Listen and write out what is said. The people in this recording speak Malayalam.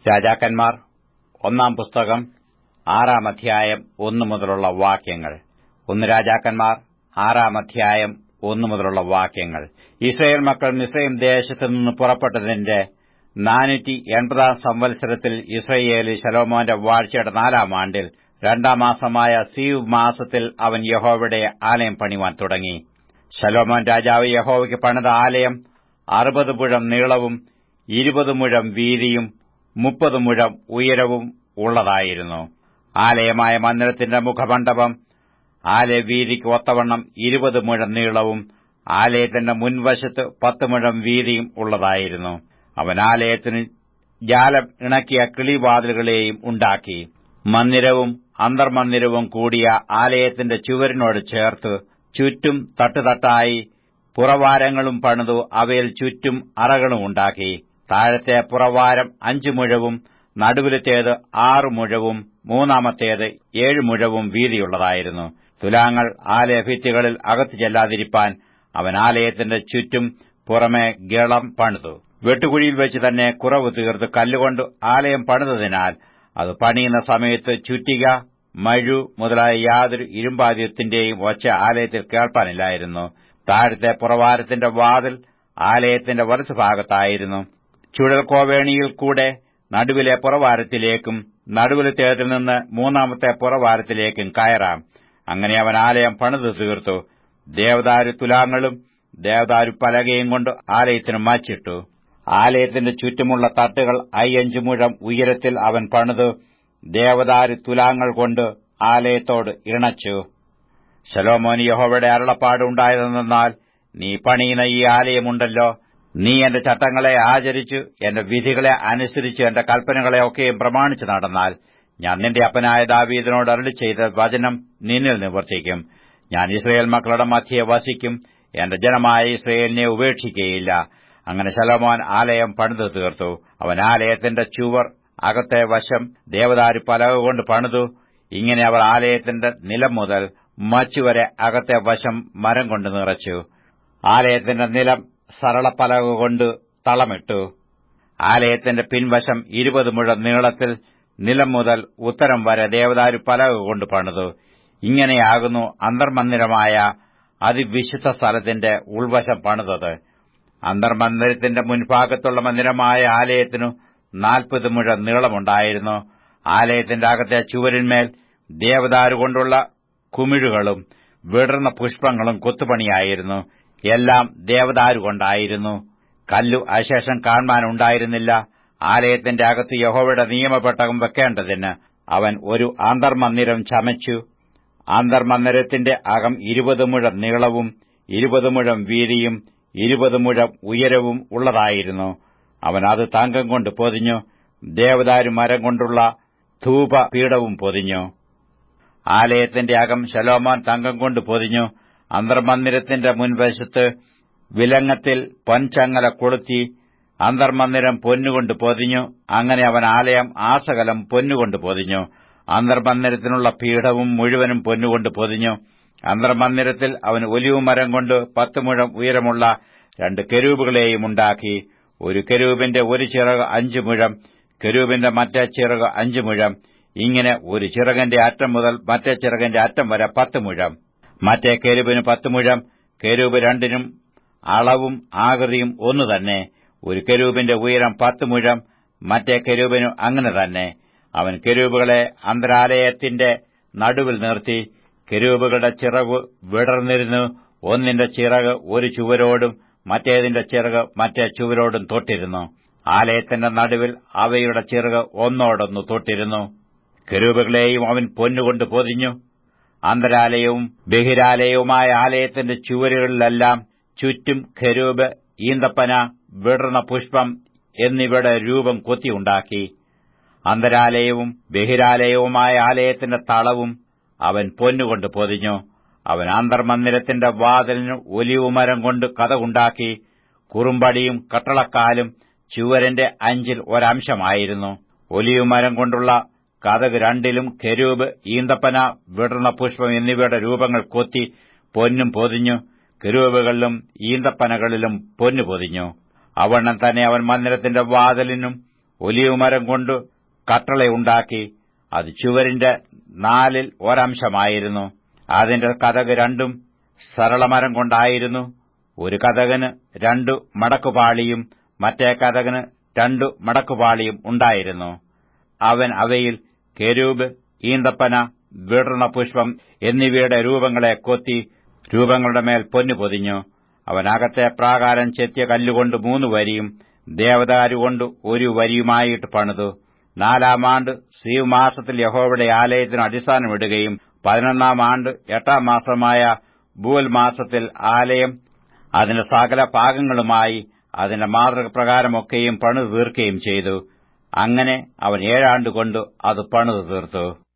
രാജാക്കന്മാർ ഒന്നാം പുസ്തകം ആറാം അധ്യായം ഒന്നു മുതലുള്ള വാക്യങ്ങൾ ഒന്ന് രാജാക്കന്മാർ ആറാം അധ്യായം ഒന്നു മുതലുള്ള വാക്യങ്ങൾ ഇസ്രയേൽ മക്കൾ മിസ്രൈം ദേശത്തു നിന്ന് പുറപ്പെട്ടതിന്റെ നാനൂറ്റി എൺപതാം സംവത്സരത്തിൽ ഇസ്രയേലിൽ ശലോമോന്റെ വാഴ്ചയുടെ നാലാം ആണ്ടിൽ രണ്ടാം മാസമായ സീവ് മാസത്തിൽ അവൻ യഹോവയുടെ ആലയം പണിവാൻ തുടങ്ങി ശലോമോൻ രാജാവ് യഹോവയ്ക്ക് പണിത ആലയം അറുപത് മുഴം നീളവും ഇരുപത് മുഴം വീതിയും മുപ്പത് മുഴം ഉയരവും ഉള്ളതായിരുന്നു ആലയമായ മന്ദിരത്തിന്റെ മുഖമണ്ഡപം ആലയവീതിക്ക് ഒത്തവണ്ണം ഇരുപത് മുഴം നീളവും ആലയത്തിന്റെ മുൻവശത്ത് പത്ത് മുഴം വീതിയും ഉള്ളതായിരുന്നു അവൻ ആലയത്തിന് ജാലം ഇണക്കിയ കിളിവാതിലുകളെയും ഉണ്ടാക്കി മന്ദിരവും അന്തർമന്ദിരവും കൂടിയ ആലയത്തിന്റെ ചുവരിനോട് ചേർത്ത് ചുറ്റും തട്ടുതട്ടായി പുറവാരങ്ങളും പണിതു അവയിൽ ചുറ്റും അറകളും ഉണ്ടാക്കി താഴത്തെ പുറവാരം അഞ്ചു മുഴവും നടുവിലത്തേത് ആറു മുഴവും മൂന്നാമത്തേത് ഏഴ് മുഴവും വീതിയുള്ളതായിരുന്നു തുലാങ്ങൾ ആലയഭിത്തികളിൽ അകത്തു ചെല്ലാതിരിപ്പാൻ അവൻ ആലയത്തിന്റെ ചുറ്റും പുറമെ ഗളം പണിതു വെട്ടുകുഴിയിൽ വെച്ച് തന്നെ കുറവ് തീർത്ത് കല്ലുകൊണ്ട് ആലയം പണിതതിനാൽ അത് പണിയുന്ന സമയത്ത് ചുറ്റിക മഴു മുതലായ യാതൊരു ഇരുമ്പാദ്യത്തിന്റെയും ഒച്ച ആലയത്തിൽ കേൾപ്പാനില്ലായിരുന്നു താഴത്തെ പുറവാരത്തിന്റെ വാതിൽ ആലയത്തിന്റെ വലത്തുഭാഗത്തായിരുന്നു ചുഴൽക്കോവേണിയിൽ കൂടെ നടുവിലെ പുറവാരത്തിലേക്കും നടുവിലത്തേതിൽ നിന്ന് മൂന്നാമത്തെ പുറവാരത്തിലേക്കും കയറാം അങ്ങനെ അവൻ ആലയം പണിതു തീർത്തു ദേവദാരു തുലാങ്ങളും ദേവദാരു പലകയും കൊണ്ട് ആലയത്തിന് മാച്ചിട്ടു ആലയത്തിന്റെ ചുറ്റുമുള്ള തട്ടുകൾ അയ്യഞ്ചു മുഴം ഉയരത്തിൽ അവൻ പണിതു ദേവദാരു തുലാങ്ങൾ കൊണ്ട് ആലയത്തോട് ഇണച്ചു ശലോമോന് യഹോവയുടെ അരുളപ്പാടുണ്ടായതെന്നാൽ നീ പണിയുന്ന ഈ ആലയമുണ്ടല്ലോ നീ എന്റെ ചട്ടങ്ങളെ ആചരിച്ചു എന്റെ വിധികളെ അനുസരിച്ച് എന്റെ കൽപ്പനകളെ ഒക്കെയും പ്രമാണിച്ചു നടന്നാൽ ഞാൻ നിന്റെ അപ്പനായ ദാവീദിനോട് അരളി ചെയ്ത വചനം നിന്നിൽ നിവർത്തിക്കും ഞാൻ ഇസ്രയേൽ മക്കളുടെ മധ്യയെ വസിക്കും എന്റെ ജനമായ ഇസ്രയേലിനെ ഉപേക്ഷിക്കുകയില്ല അങ്ങനെ ശലോമോൻ ആലയം പണിതു തീർത്തു അവൻ ആലയത്തിന്റെ ചുവർ അകത്തെ വശം ദേവദാരു പലക കൊണ്ട് പണിതു ഇങ്ങനെ അവർ ആലയത്തിന്റെ നിലം മുതൽ മച്ചുവരെ അകത്തെ വശം മരം കൊണ്ട് നിറച്ചു ആലയത്തിന്റെ നിലം സരളപ്പലക കൊണ്ട് തളമിട്ടു ആലയത്തിന്റെ പിൻവശം ഇരുപത് മുഴം നീളത്തിൽ നിലം മുതൽ ഉത്തരം വരെ ദേവദാരു പലക കൊണ്ട് പണിതു ഇങ്ങനെയാകുന്നു അന്തർമന്ദിരമായ അതിവിശുദ്ധ സ്ഥലത്തിന്റെ ഉൾവശം പണിതത് അന്തർമന്ദിരത്തിന്റെ മുൻഭാഗത്തുള്ള മന്ദിരമായ ആലയത്തിനു നാൽപ്പത് മുഴം നീളമുണ്ടായിരുന്നു ആലയത്തിന്റെ അകത്തെ ചുവരിന്മേൽ ദേവദാരു കൊണ്ടുള്ള കുമിഴുകളും വിടർന്ന പുഷ്പങ്ങളും കൊത്തുപണിയായിരുന്നു എല്ലാം ദേവദാരു കൊണ്ടായിരുന്നു കല്ലു അശേഷം കാണാനുണ്ടായിരുന്നില്ല ആലയത്തിന്റെ അകത്ത് യഹോവയുടെ നിയമപ്പെട്ടകം വെക്കേണ്ടതിന് അവൻ ഒരു അന്തർമന്ദിരം ചമച്ചു അന്തർമന്ദിരത്തിന്റെ അകം ഇരുപത് മുഴം നീളവും ഇരുപത് മുഴം വീതിയും ഇരുപത് മുഴം ഉയരവും ഉള്ളതായിരുന്നു അവൻ അത് തങ്കം കൊണ്ട് പൊതിഞ്ഞു ദേവദാരു മരം കൊണ്ടുള്ള ധൂപപീഠവും പൊതിഞ്ഞു ആലയത്തിന്റെ അകം ശലോമോൻ തങ്കം കൊണ്ട് പൊതിഞ്ഞു അന്തർമന്ദിരത്തിന്റെ മുൻവശത്ത് വിലങ്ങത്തിൽ പൊൻചങ്ങല കൊളുത്തി അന്തർമന്ദിരം പൊന്നുകൊണ്ട് പൊതിഞ്ഞു അങ്ങനെ അവൻ ആലയം ആസകലം പൊന്നുകൊണ്ട് പൊതിഞ്ഞു അന്തർമന്ദിരത്തിനുള്ള പീഠവും മുഴുവനും പൊന്നുകൊണ്ട് പൊതിഞ്ഞു അന്തർമന്ദിരത്തിൽ അവൻ ഒലിവുമരം കൊണ്ട് പത്ത് മുഴം ഉയരമുള്ള രണ്ട് കെരൂബുകളെയും ഉണ്ടാക്കി ഒരു കെരൂബിന്റെ ഒരു ചിറക് അഞ്ചു മുഴം കെരൂബിന്റെ മറ്റേ ചിറക് അഞ്ചു മുഴം ഇങ്ങനെ ഒരു ചിറകന്റെ അറ്റം മുതൽ മറ്റേ ചിറകന്റെ അറ്റം വരെ പത്ത് മുഴം മറ്റേ കെരൂബിന് പത്ത് മുഴം കെരൂബ് രണ്ടിനും അളവും ആകൃതിയും ഒന്നു തന്നെ ഒരു കെരൂബിന്റെ ഉയരം പത്ത് മുഴം മറ്റേ കെരൂബിനു അങ്ങനെ തന്നെ അവൻ കെരൂബുകളെ അന്തരാലയത്തിന്റെ നടുവിൽ നിർത്തി കെരൂബുകളുടെ ചിറകു വിടർന്നിരുന്നു ഒന്നിന്റെ ചിറക് ഒരു ചുവരോടും മറ്റേതിന്റെ ചിറക് മറ്റേ ചുവരോടും തൊട്ടിരുന്നു ആലയത്തിന്റെ നടുവിൽ അവയുടെ ചിറക് ഒന്നോടൊന്ന് തൊട്ടിരുന്നു കെരൂബുകളെയും അവൻ പൊന്നുകൊണ്ട് പൊതിഞ്ഞു അന്തരാലയവും ബഹിരാലയവുമായ ആലയത്തിന്റെ ചുവരുകളിലെല്ലാം ചുറ്റും ഖരൂബ് ഈന്തപ്പന വിടർന്ന പുഷ്പം എന്നിവയുടെ രൂപം കൊത്തിയുണ്ടാക്കി അന്തരാലയവും ബഹിരാലയവുമായ ആലയത്തിന്റെ തളവും അവൻ പൊന്നുകൊണ്ട് പൊതിഞ്ഞു അവൻ അന്തർമന്ദിരത്തിന്റെ വാതിലിന് ഒലിവുമരം കൊണ്ട് കഥകുണ്ടാക്കി കുറുമ്പടിയും കട്ടളക്കാലും ചുവരന്റെ അഞ്ചിൽ ഒരംശമായിരുന്നു ഒലിവുമരം കൊണ്ടുള്ള കഥക് രണ്ടിലും കെരൂബ് ഈന്തപ്പന വിടർന്ന പുഷ്പം എന്നിവയുടെ രൂപങ്ങൾ കൊത്തി പൊന്നും പൊതിഞ്ഞു കെരൂബുകളിലും ഈന്തപ്പനകളിലും പൊന്നു പൊതിഞ്ഞു അവണ്ണം തന്നെ അവൻ മന്ദിരത്തിന്റെ വാതിലിനും ഒലിവുമരം കൊണ്ട് കട്ടളയുണ്ടാക്കി അത് ചുവരിന്റെ നാലിൽ ഒരംശമായിരുന്നു അതിന്റെ കഥക് രണ്ടും സരളമരം കൊണ്ടായിരുന്നു ഒരു കഥകന് രണ്ടു മടക്കുപാളിയും മറ്റേ കഥകന് രണ്ടു മടക്കുപാളിയും ഉണ്ടായിരുന്നു അവൻ അവയിൽ കെരൂബ് ഈന്തപ്പന വിടർന്ന പുഷ്പം എന്നിവയുടെ രൂപങ്ങളെ കൊത്തി രൂപങ്ങളുടെ മേൽ പൊന്നു പൊതിഞ്ഞു അവൻ അകത്തെ പ്രാകാരം ചെത്തിയ കല്ലുകൊണ്ട് മൂന്ന് വരിയും ദേവദാരുകൊണ്ട് ഒരു വരിയുമായിട്ട് പണിതു നാലാം ആണ്ട് സീവ് മാസത്തിൽ യഹോവയുടെ ആലയത്തിന് അടിസ്ഥാനമിടുകയും പതിനൊന്നാം ആണ്ട് എട്ടാം മാസമായ ബൂൽ മാസത്തിൽ ആലയം അതിന്റെ സകല ഭാഗങ്ങളുമായി അതിന്റെ മാതൃകപ്രകാരമൊക്കെയും പണിതു തീർക്കുകയും ചെയ്തു അങ്ങനെ അവൻ ഏഴാണ്ടുകൊണ്ട് അത് പണിതു തീർത്തു